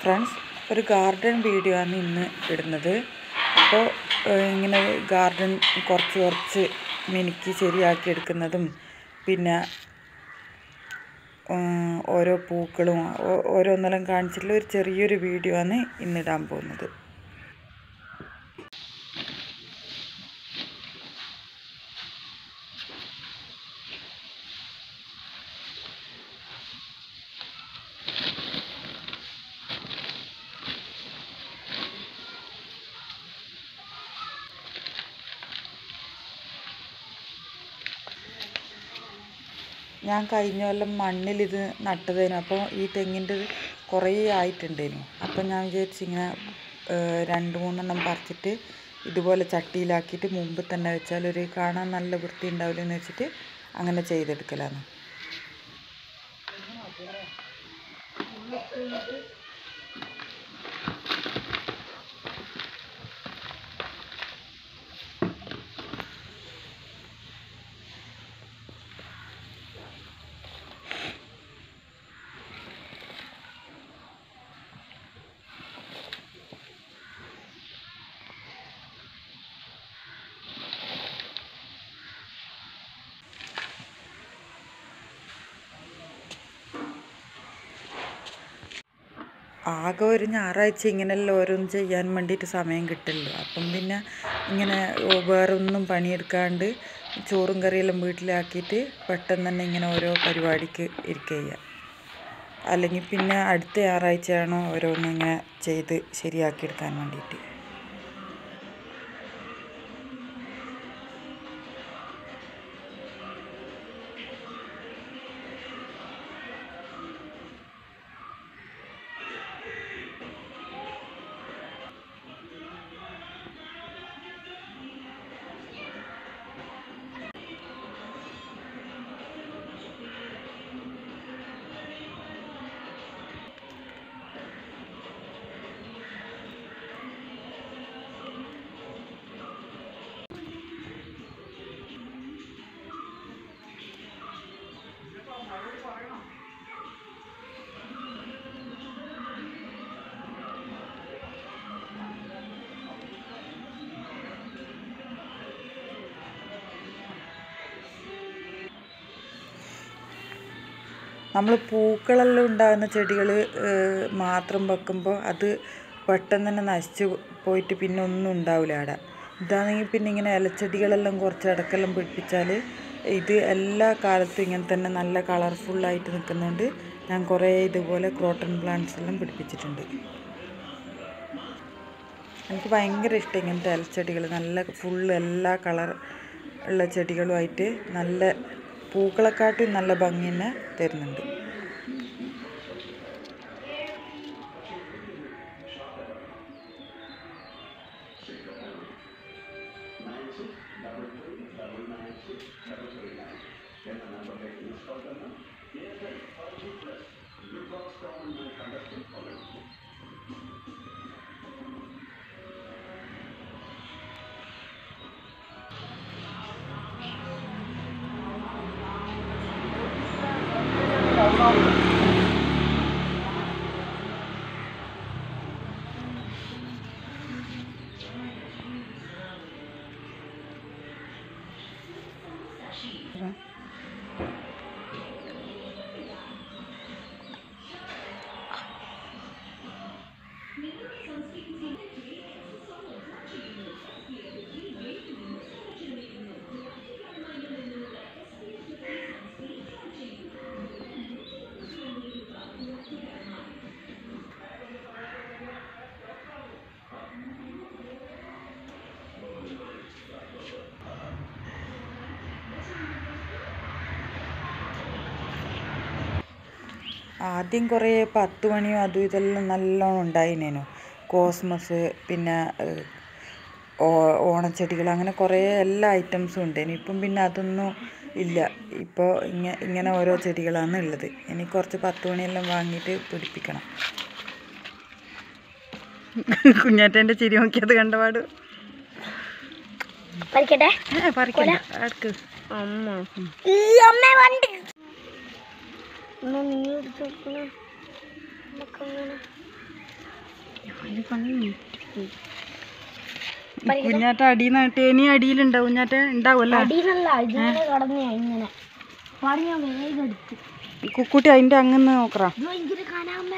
friends ഒരു garden video ആണ് ഇന്ന് ഇടുന്നത് അപ്പോൾ ഇങ്ങനെ ഗാർഡൻ കുറച്ച് കുറച്ച് മിനുക്കി ശരിയാക്കി എടുക്കുന്നതും പിന്നെ ഉം, ഓരോ പൂക്കളും ഓ- ഓരോന്നെല്ലാം കാണിച്ചിട്ടുള്ള ഒരു ചെറിയൊരു വീഡിയോ ആണ് ഇന്നിടാൻ പോകുന്നത് ഞാൻ കഴിഞ്ഞ കൊല്ലം മണ്ണിലിത് നട്ടതേനു അപ്പോൾ ഈ തെങ്ങിൻ്റെ കുറേ ആയിട്ടുണ്ടേനു അപ്പം ഞാൻ വിചാരിച്ചു ഇങ്ങനെ ഏഹ്, രണ്ട് മൂന്നെണ്ണം പറിച്ചിട്ട് ഇതുപോലെ ചട്ടിയിലാക്കിയിട്ട് മുമ്പ് തന്നെ വെച്ചാൽ ഒരു കാണാൻ നല്ല വൃത്തി ഉണ്ടാവില്ലെന്ന് വെച്ചിട്ട് അങ്ങനെ ചെയ്തെടുക്കലാണ് ആകെ ഒരു ഞായറാഴ്ച ഇങ്ങനെയെല്ലാം ഓരോന്ന് ചെയ്യാൻ വേണ്ടിയിട്ട് സമയം കിട്ടില്ല അപ്പം പിന്നെ ഇങ്ങനെ ഓ, വേറെ ഒന്നും പണിയെടുക്കാണ്ട് ചോറും കറിയെല്ലാം വീട്ടിലാക്കിയിട്ട് പെട്ടെന്ന് തന്നെ ഇങ്ങനെ ഓരോ പരിപാടിക്ക് ഇരിക്കുക ചെയ്യുക അല്ലെങ്കിൽ പിന്നെ അടുത്ത ഞായറാഴ്ചയാണോ ഓരോന്നും ഇങ്ങനെ ചെയ്ത് ശരിയാക്കിയെടുക്കാൻ വേണ്ടിയിട്ട് നമ്മൾ പൂക്കളെല്ലാം ഉണ്ടാകുന്ന ചെടികൾ മാത്രം വെക്കുമ്പോൾ അത് പെട്ടെന്ന് തന്നെ നശിച്ച് പോയിട്ട് പിന്നെ ഒന്നും ഉണ്ടാവില്ല അവിടെ ഇതാണെങ്കിൽ പിന്നെ ഇങ്ങനെ ഇലച്ചെടികളെല്ലാം കുറച്ച് ഇടക്കെല്ലാം പിടിപ്പിച്ചാൽ ഇത് എല്ലാ കാലത്തും ഇങ്ങനെ തന്നെ നല്ല കളർഫുള്ളായിട്ട് നിൽക്കുന്നതുകൊണ്ട് ഞാൻ കുറേ ഇതുപോലെ ക്രോട്ടൺ പ്ലാന്റ്സ് എല്ലാം പിടിപ്പിച്ചിട്ടുണ്ട് എനിക്ക് ഭയങ്കര ഇഷ്ടം ഇങ്ങനത്തെ ഇലച്ചെടികൾ നല്ല ഫുള്ള് എല്ലാ കളർ ഉള്ള ചെടികളുമായിട്ട് നല്ല പൂക്കളെക്കാട്ടും നല്ല ഭംഗി തന്നെ തരുന്നുണ്ട് ആദ്യം കുറേ പത്ത് മണിയോ അതും ഇതെല്ലാം നല്ലോണം ഉണ്ടായിനേനു കോസ്മസ് പിന്നെ ഏഹ്, ഓ- ഓണച്ചെടികൾ അങ്ങനെ കുറേ എല്ലാ ഐറ്റംസും ഉണ്ടേനു ഇപ്പം പിന്നെ അതൊന്നും ഇല്ല ഇപ്പോൾ ഇങ്ങ ഇങ്ങനെ ഓരോ ചെടികളാണ് ഉള്ളത് ഇനി കുറച്ച് പത്ത് മണിയെല്ലാം വാങ്ങിയിട്ട് പിടിപ്പിക്കണം കുഞ്ഞാറ്റേൻ്റെ ചിരി നോക്കിയത് കണ്ടപാട് പറിക്കട്ടെ ഏ പറിക്കണ്ട അടുക്ക് അമ്മ ഈ അമ്മ വണ്ടി ഒന്ന് നീ എടുത്ത് വെക്കണ നമുക്കങ്ങനെ കുഞ്ഞാറ്റ അടിയിൽ നിന്ന് തേനി അടിയിലുണ്ടാവും കുഞ്ഞാറ്റ ഉണ്ടാവുമല്ലോ അടിയിലല്ല ഇതിങ്ങനെ കടന്നു ഇങ്ങനെ പറഞ്ഞ വേഗം എടുത്തു കുക്കുട്ടി അതിൻ്റെ അങ്ങനെ നോക്കറ ഇത് ഭയങ്കര കാണാമേ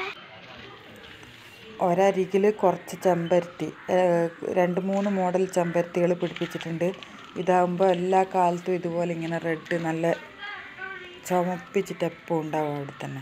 ഒരരികിൽ കുറച്ച് ചെമ്പരത്തി ഏഹ് രണ്ട് മൂന്ന് മോഡൽ ചെമ്പരത്തികൾ പിടിപ്പിച്ചിട്ടുണ്ട് ഇതാകുമ്പോൾ എല്ലാ കാലത്തും ഇതുപോലെ ഇങ്ങനെ റെഡ് നല്ല ചുമപ്പിച്ചിട്ട് എപ്പോൾ ഉണ്ടാവും അവിടെ തന്നെ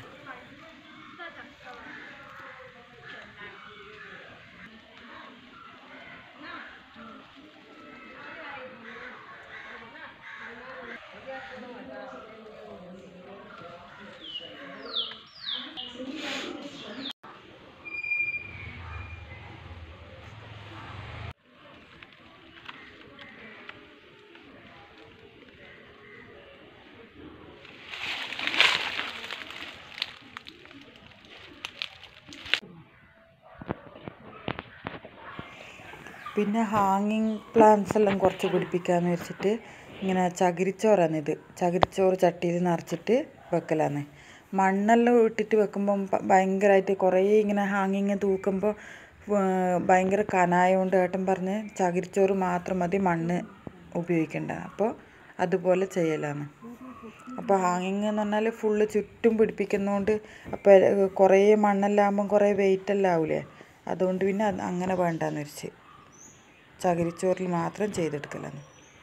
പിന്നെ ഹാങ്ങിങ് പ്ലാന്റ്സ് എല്ലാം കുറച്ച് പിടിപ്പിക്കാന്ന് വെച്ചിട്ട് ഇങ്ങനെ ചകിരിച്ചോറാണ് ഇത് ചകിരിച്ചോറ് ചട്ടിയിൽ നിറച്ചിട്ട് വെക്കലാന്ന് മണ്ണെല്ലാം ഇട്ടിട്ട് വെക്കുമ്പം ഭ- ഭയങ്കരമായിട്ട് കുറേ ഇങ്ങനെ ഹാങ്ങിങ് തൂക്കുമ്പോൾ ഭയങ്കര കനായതുകൊണ്ട് ഏട്ടൻ പറഞ്ഞ് ചകിരിച്ചോറ് മാത്രം മതി മണ്ണ് ഉപയോഗിക്കണ്ട അപ്പോൾ അതുപോലെ ചെയ്യലാണ് അപ്പോൾ ഹാങ്ങിങ് എന്ന് പറഞ്ഞാൽ ഫുള്ള് ചുറ്റും പിടിപ്പിക്കുന്നതുകൊണ്ട് അപ്പോൾ കുറേ മണ്ണെല്ലാം ആകുമ്പം കുറേ വെയിറ്റ് എല്ലാം ആവില്ലേ അതുകൊണ്ട് പിന്നെ അത് അങ്ങനെ വേണ്ടാന്ന് വെച്ച് ചകിരിച്ചോറിൽ മാത്രം ചെയ്തെടുക്കലാണ്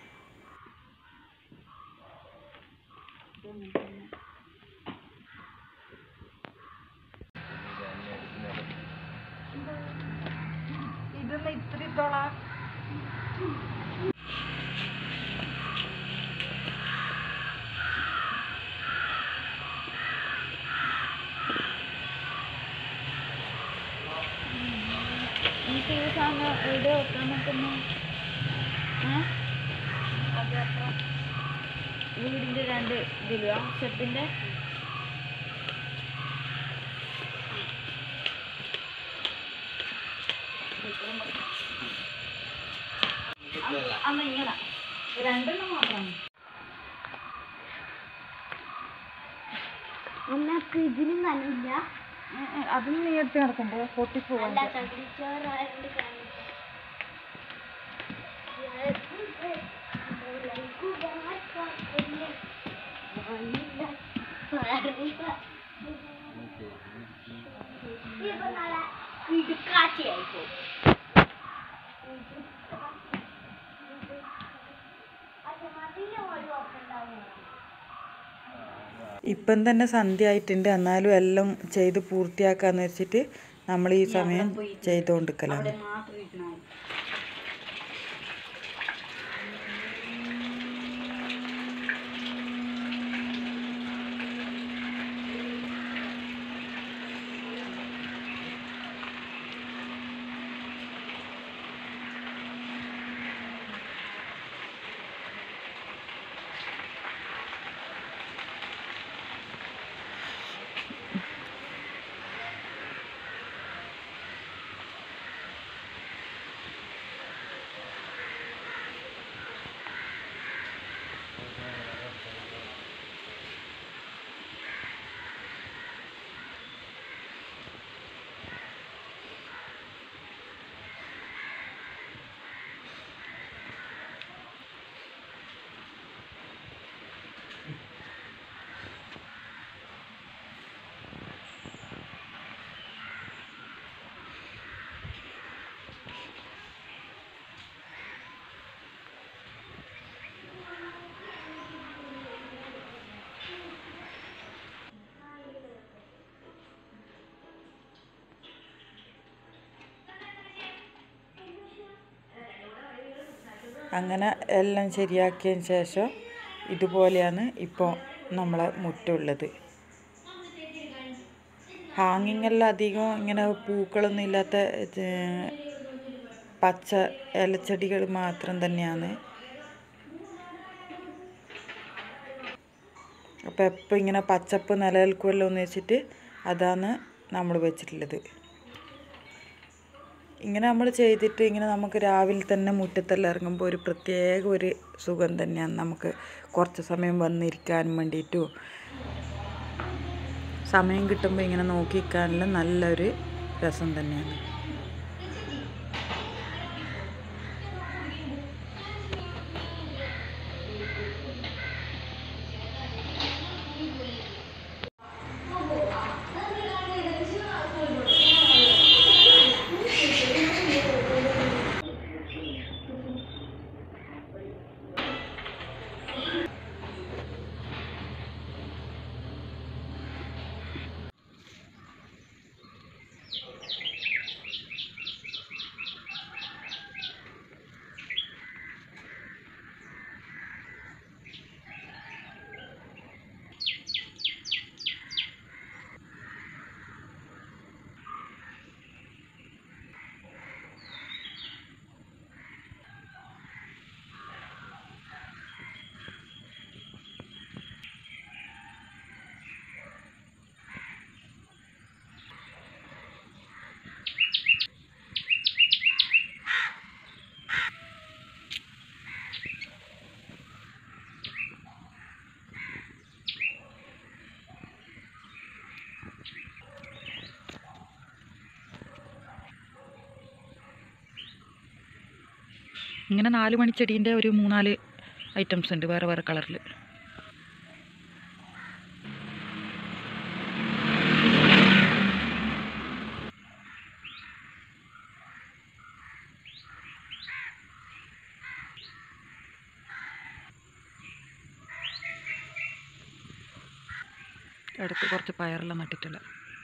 ഇതൊന്ന് ഇത്തിരി ഇട്ടോളാ എനിക്ക് ഈ സാധനം എവിടെ വെക്കാൻ നോക്കുന്നു വീടിന്റെ രണ്ട് ഇതിലുവാ ഷെഡിന്റെ അമ്മ ഇങ്ങനെ രണ്ടെണ്ണം മാത്രമാണ് അമ്മക്ക് ഇതിനും നനയില്ല അതും നീ എടുത്ത് നടക്കണ്ടേ പൊട്ടിപ്പോവാൻ അല്ല ചകിരിച്ചോറായതുകൊണ്ട് ഇടുക്കാച്ചിയായിപ്പോ ഇപ്പം തന്നെ സന്ധ്യ ആയിട്ടുണ്ട് എന്നാലും എല്ലാം ചെയ്ത് പൂർത്തിയാക്കാന്ന് വെച്ചിട്ട് നമ്മൾ ഈ സമയം ചെയ്തുകൊണ്ടിരിക്കലാണ് മാത്രം നിൽക്കണം അങ്ങനെ എല്ലാം ശരിയാക്കിയതിന് ശേഷം ഇതുപോലെയാണ് ഇപ്പോൾ നമ്മളെ മുറ്റുള്ളത് ഹാങ്ങിങ് എല്ലാം അധികം ഇങ്ങനെ പൂക്കളൊന്നും ഇല്ലാത്ത ഏർ, പച്ച ഇലച്ചെടികൾ മാത്രം തന്നെയാണ് അപ്പോൾ എപ്പോൾ ഇങ്ങനെ പച്ചപ്പ് നിലനിൽക്കുമല്ലോ എന്ന് വെച്ചിട്ട് അതാണ് നമ്മൾ വെച്ചിട്ടുള്ളത് ഇങ്ങനെ നമ്മൾ ചെയ്തിട്ട് ഇങ്ങനെ നമുക്ക് രാവിലെ തന്നെ മുറ്റത്തെല്ലാം ഇറങ്ങുമ്പോൾ ഒരു പ്രത്യേക ഒരു സുഖം തന്നെയാണ് നമുക്ക് കുറച്ച് സമയം വന്നിരിക്കാൻ വേണ്ടിയിട്ടും സമയം കിട്ടുമ്പോൾ ഇങ്ങനെ നോക്കിക്കാനുള്ള നല്ലൊരു രസം തന്നെയാണ് ഇങ്ങനെ നാല് മണിച്ചെടീൻ്റെ ഒരു മൂന്നാല് ഐറ്റംസ് ഉണ്ട് വേറെ വേറെ കളറിൽ അടുത്ത് കുറച്ച് പയറെല്ലാം നട്ടിട്ടില്ല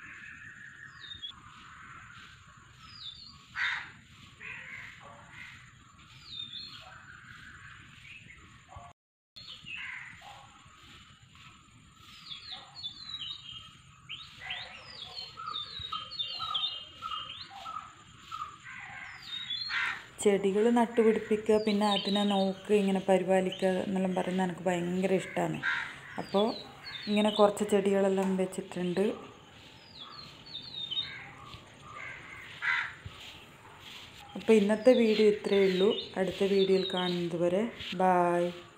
ചെടികൾ നട്ടുപിടിപ്പിക്കുക പിന്നെ അതിനെ നോക്കുക ഇങ്ങനെ പരിപാലിക്കുക എന്നെല്ലാം പറയുന്നത് എനിക്ക് ഭയങ്കര ഇഷ്ടമാണ് അപ്പോൾ ഇങ്ങനെ കുറച്ച് ചെടികളെല്ലാം വെച്ചിട്ടുണ്ട് അപ്പോൾ ഇന്നത്തെ വീഡിയോ ഇത്രയേ ഉള്ളൂ അടുത്ത വീഡിയോയിൽ കാണുന്നത് വരെ ബായ്